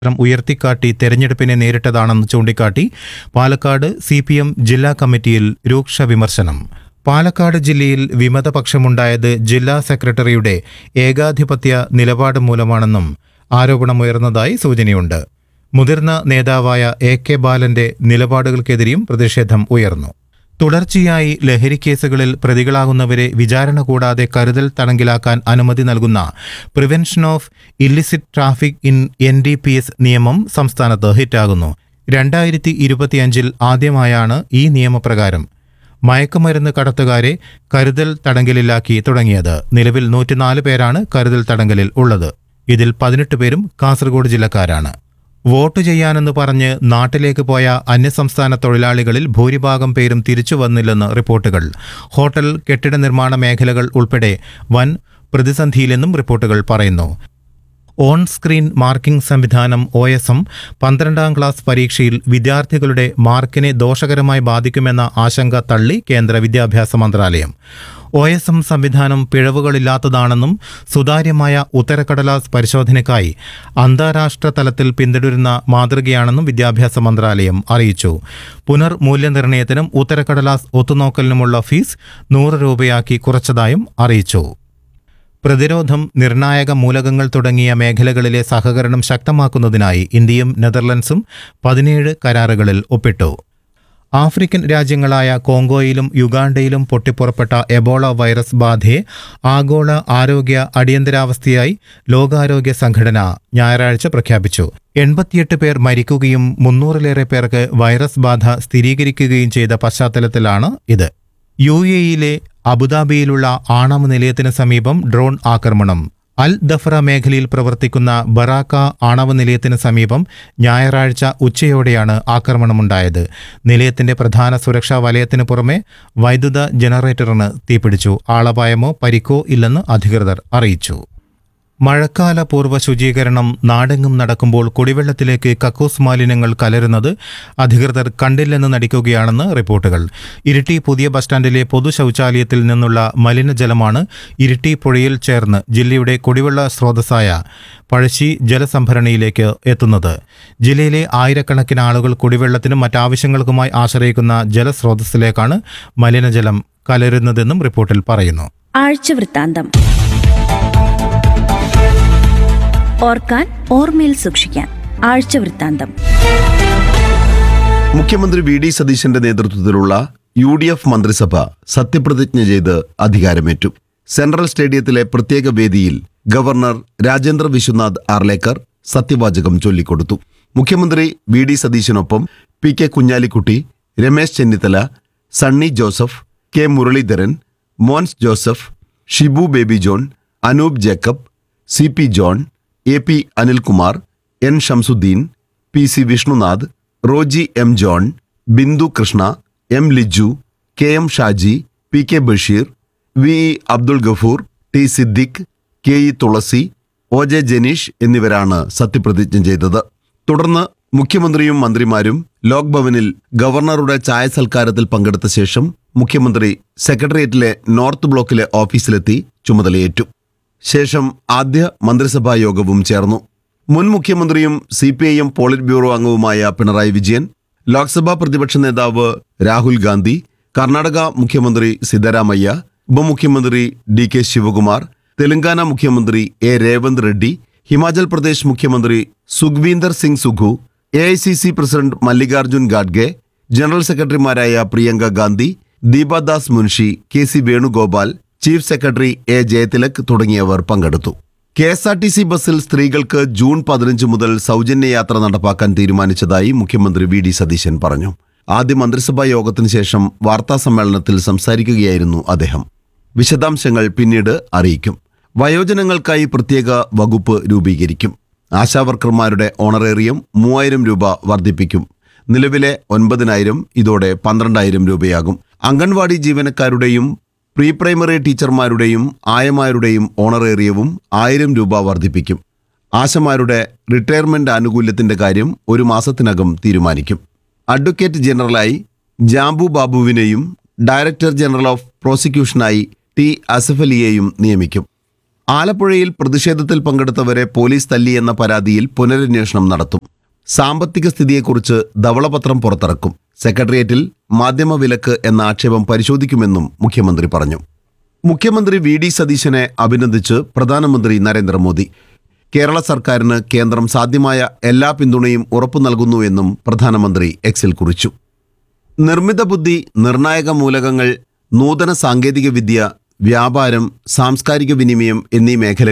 ചിത്രം ഉയർത്തിക്കാട്ടി തെരഞ്ഞെടുപ്പിനെ നേരിട്ടതാണെന്ന് ചൂണ്ടിക്കാട്ടി പാലക്കാട് സി പി എം ജില്ലാ കമ്മിറ്റിയിൽ രൂക്ഷ വിമർശനം പാലക്കാട് ജില്ലയിൽ വിമതപക്ഷമുണ്ടായത് ജില്ലാ സെക്രട്ടറിയുടെ ഏകാധിപത്യ നിലപാട് മൂലമാണെന്നും ആരോപണമുയർന്നതായി സൂചനയുണ്ട് മുതിർന്ന നേതാവായ എ കെ ബാലന്റെ നിലപാടുകൾക്കെതിരെയും പ്രതിഷേധം ഉയർന്നു തുടർച്ചയായി ലഹരിക്കേസുകളിൽ പ്രതികളാകുന്നവരെ വിചാരണ കൂടാതെ കരുതൽ തടങ്കിലാക്കാൻ അനുമതി നൽകുന്ന prevention of illicit traffic in N D P S നിയമം സംസ്ഥാനത്ത് ഹിറ്റാകുന്നു രണ്ടായിരത്തി ഇരുപത്തിയഞ്ചിൽ ആദ്യമായാണ് ഈ നിയമപ്രകാരം മയക്കുമരുന്ന് കടത്തുകാരെ കരുതൽ തടങ്കലിലാക്കി തുടങ്ങിയത് നിലവിൽ നൂറ്റിനാല് പേരാണ് കരുതൽ തടങ്കലിൽ ഉള്ളത് ഇതിൽ പതിനെട്ട് പേരും കാസർഗോഡ് ജില്ലക്കാരാണ് വോട്ട് ചെയ്യാനെന്ന് പറഞ്ഞ് നാട്ടിലേക്ക് പോയ അന്യസംസ്ഥാന തൊഴിലാളികളിൽ ഭൂരിഭാഗം പേരും തിരിച്ചു വന്നില്ലെന്ന് റിപ്പോർട്ടുകൾ ഹോട്ടൽ കെട്ടിട നിർമ്മാണ മേഖലകൾ ഉൾപ്പെടെ വൻ പ്രതിസന്ധിയിലെന്നും റിപ്പോർട്ടുകൾ പറയുന്നു ഓൺ സ്ക്രീൻ മാർക്കിംഗ് സംവിധാനം ഒ എസ് എം പന്ത്രണ്ടാം ക്ലാസ് പരീക്ഷയിൽ വിദ്യാർത്ഥികളുടെ മാർക്കിനെ ദോഷകരമായി ബാധിക്കുമെന്ന ആശങ്ക തള്ളി കേന്ദ്ര വിദ്യാഭ്യാസ മന്ത്രാലയം ഒ എസ് എം സംവിധാനം പിഴവുകളില്ലാത്തതാണെന്നും സുതാര്യമായ ഉത്തരക്കടലാസ് പരിശോധനയ്ക്കായി അന്താരാഷ്ട്ര തലത്തിൽ പിന്തുടരുന്ന മാതൃകയാണെന്നും വിദ്യാഭ്യാസ മന്ത്രാലയം അറിയിച്ചു പുനർമൂല്യനിർണ്ണയത്തിനും ഉത്തരക്കടലാസ് ഒത്തുനോക്കലിനുമുള്ള ഫീസ് നൂറ് രൂപയാക്കി കുറച്ചതായും അറിയിച്ചു പ്രതിരോധം നിർണായക മൂലകങ്ങൾ തുടങ്ങിയ മേഖലകളിലെ സഹകരണം ശക്തമാക്കുന്നതിനായി ഇന്ത്യയും നെതർലൻഡ്സും പതിനേഴ് കരാറുകളിൽ ഒപ്പിട്ടു ആഫ്രിക്കൻ രാജ്യങ്ങളായ കോങ്കോയിലും യുഗാണ്ടയിലും പൊട്ടിപ്പുറപ്പെട്ട എബോള വൈറസ് ബാധയെ ആഗോള ആരോഗ്യ അടിയന്തരാവസ്ഥയായി ലോകാരോഗ്യ സംഘടന ഞായറാഴ്ച പ്രഖ്യാപിച്ചു എൺപത്തിയെട്ട് പേർ മരിക്കുകയും മുന്നൂറിലേറെ പേർക്ക് വൈറസ് ബാധ സ്ഥിരീകരിക്കുകയും ചെയ്ത പശ്ചാത്തലത്തിലാണ് ഇത് യു എയിലെ അബുദാബിയിലുള്ള ആണവ നിലയത്തിന് സമീപം ഡ്രോൺ ആക്രമണം അൽ ദഫറ മേഖലയിൽ പ്രവർത്തിക്കുന്ന ബറാക്ക ആണവ നിലയത്തിന് സമീപം ഞായറാഴ്ച ഉച്ചയോടെയാണ് ആക്രമണമുണ്ടായത് നിലയത്തിന്റെ പ്രധാന സുരക്ഷാ വലയത്തിന് പുറമെ വൈദ്യുത ജനറേറ്ററിന് തീപിടിച്ചു ആളപായമോ പരിക്കോ ഇല്ലെന്ന് അധികൃതർ അറിയിച്ചു മഴക്കാല പൂർവ്വ ശുചീകരണം നാടെങ്ങും നടക്കുമ്പോൾ കുടിവെള്ളത്തിലേക്ക് കക്കൂസ് മാലിന്യങ്ങൾ കലരുന്നത് അധികൃതർ കണ്ടില്ലെന്ന് നടിക്കുകയാണെന്ന് റിപ്പോർട്ടുകൾ ഇരിട്ടി പുതിയ ബസ് സ്റ്റാൻഡിലെ പൊതു ശൗചാലയത്തിൽ നിന്നുള്ള മലിനജലമാണ് ഇരിട്ടി പുഴയിൽ ചേർന്ന് ജില്ലയുടെ കുടിവെള്ള സ്രോതസ്സായ പഴശ്ശി ജലസംഭരണിയിലേക്ക് എത്തുന്നത് ജില്ലയിലെ ആയിരക്കണക്കിന് ആളുകൾ കുടിവെള്ളത്തിനും മറ്റാവശ്യങ്ങൾക്കുമായി ആശ്രയിക്കുന്ന ജലസ്രോതസ്സിലേക്കാണ് മലിനജലം കലരുന്നതെന്നും റിപ്പോർട്ടിൽ പറയുന്നു ആഴ്ചവൃത്താന്തം ഓർക്കാൻ ഓർമ്മയിൽ സൂക്ഷിക്കാൻ ആഴ്ചവൃത്താന്തം മുഖ്യമന്ത്രി വി ഡി സതീശന്റെ നേതൃത്വത്തിലുള്ള യു ഡി എഫ് മന്ത്രിസഭ സത്യപ്രതിജ്ഞ ചെയ്ത് അധികാരമേറ്റു സെൻട്രൽ സ്റ്റേഡിയത്തിലെ പ്രത്യേക വേദിയിൽ ഗവർണർ രാജേന്ദ്ര വിശ്വനാഥ് ആർലേക്കർ സത്യവാചകം ചൊല്ലിക്കൊടുത്തു മുഖ്യമന്ത്രി വി ഡി സതീശനൊപ്പം P K Kunhalikutty Ramesh Chennithala Sunny Joseph K Muraleedharan Mons Joseph Shibu Baby John Anoop Jacob C P John A P Anilkumar N Shamsuddin P C Vishnunath Roji M John Bindu Krishna M Liju K M Shaji P K Basheer V E Abdul Gafoor T Siddique K E Thulasi O J Janeesh എന്നിവരാണ് സത്യപ്രതിജ്ഞ ചെയ്തത് തുടർന്ന് മുഖ്യമന്ത്രിയും മന്ത്രിമാരും ലോക് ഭവനിൽ ഗവർണറുടെ ചായ സൽക്കാരത്തിൽ പങ്കെടുത്ത ശേഷം മുഖ്യമന്ത്രി സെക്രട്ടേറിയറ്റിലെ നോർത്ത് ബ്ലോക്കിലെ ഓഫീസിലെത്തി ചുമതലയേറ്റു ശേഷം ആദ്യ മന്ത്രിസഭാ യോഗവും ചേർന്നു മുൻ മുഖ്യമന്ത്രിയും C P I M politburo അംഗവുമായ പിണറായി വിജയൻ ലോക്സഭാ പ്രതിപക്ഷ നേതാവ് രാഹുൽ ഗാന്ധി കർണാടക മുഖ്യമന്ത്രി സിദ്ധരാമയ്യ ഉപമുഖ്യമന്ത്രി ഡി കെ ശിവകുമാർ തെലങ്കാന മുഖ്യമന്ത്രി എ രേവന്ത് റെഡ്ഡി ഹിമാചൽ പ്രദേശ് മുഖ്യമന്ത്രി Sukhvinder Singh Sukhu A I C C president Mallikarjun ഖാഡ്ഗെ ജനറൽ സെക്രട്ടറിമാരായ Priyanka Gandhi Deepa Das Munshi K C Venugopal chief secretary A Jayathilak തുടങ്ങിയവർ പങ്കെടുത്തു K S R T C ബസ്സിൽ സ്ത്രീകൾക്ക് ജൂൺ പതിനഞ്ച് മുതൽ സൗജന്യ യാത്ര നടപ്പാക്കാൻ തീരുമാനിച്ചതായി മുഖ്യമന്ത്രി വി ഡി സതീശൻ പറഞ്ഞു ആദ്യ മന്ത്രിസഭാ യോഗത്തിന് ശേഷം വാർത്താ സമ്മേളനത്തിൽ സംസാരിക്കുകയായിരുന്നു അദ്ദേഹം വിശദാംശങ്ങൾ പിന്നീട് അറിയിക്കും വയോജനങ്ങൾക്കായി പ്രത്യേക വകുപ്പ് രൂപീകരിക്കും ആശാവർക്കർമാരുടെ ഓണറേറിയം മൂവായിരം രൂപ വർദ്ധിപ്പിക്കും നിലവിലെ ഒൻപതിനായിരം ഇതോടെ പന്ത്രണ്ടായിരം രൂപയാകും അംഗൻവാടി ജീവനക്കാരുടെയും പ്രീ പ്രൈമറി ടീച്ചർമാരുടെയും ആയമാരുടെയും ഓണറേറിയവും ആയിരം രൂപ വർദ്ധിപ്പിക്കും ആശമാരുടെ റിട്ടയർമെന്റ് ആനുകൂല്യത്തിന്റെ കാര്യം ഒരു മാസത്തിനകം തീരുമാനിക്കും അഡ്വക്കേറ്റ് ജനറലായി ജാംബു ബാബുവിനെയും ഡയറക്ടർ ജനറൽ ഓഫ് പ്രോസിക്യൂഷനായി ടി അസഫലിയെയും നിയമിക്കും ആലപ്പുഴയിൽ പ്രതിഷേധത്തിൽ പങ്കെടുത്തവരെ പോലീസ് തല്ലിയെന്ന പരാതിയിൽ പുനരന്വേഷണം നടത്തും സാമ്പത്തിക സ്ഥിതിയെക്കുറിച്ച് ധവളപത്രം പുറത്തിറക്കും സെക്രട്ടേറിയറ്റിൽ മാധ്യമ വിലക്ക് എന്ന ആക്ഷേപം പരിശോധിക്കുമെന്നും മുഖ്യമന്ത്രി പറഞ്ഞു മുഖ്യമന്ത്രി വി ഡി സതീശനെ അഭിനന്ദിച്ച് പ്രധാനമന്ത്രി നരേന്ദ്രമോദി കേരള സർക്കാരിന് കേന്ദ്രം സാധ്യമായ എല്ലാ പിന്തുണയും ഉറപ്പു നൽകുന്നുവെന്നും പ്രധാനമന്ത്രി എക്സിൽ കുറിച്ചു നിർമ്മിത ബുദ്ധി നിർണായക മൂലകങ്ങൾ നൂതന സാങ്കേതിക വിദ്യ വ്യാപാരം സാംസ്കാരിക വിനിമയം എന്നീ മേഖലകൾ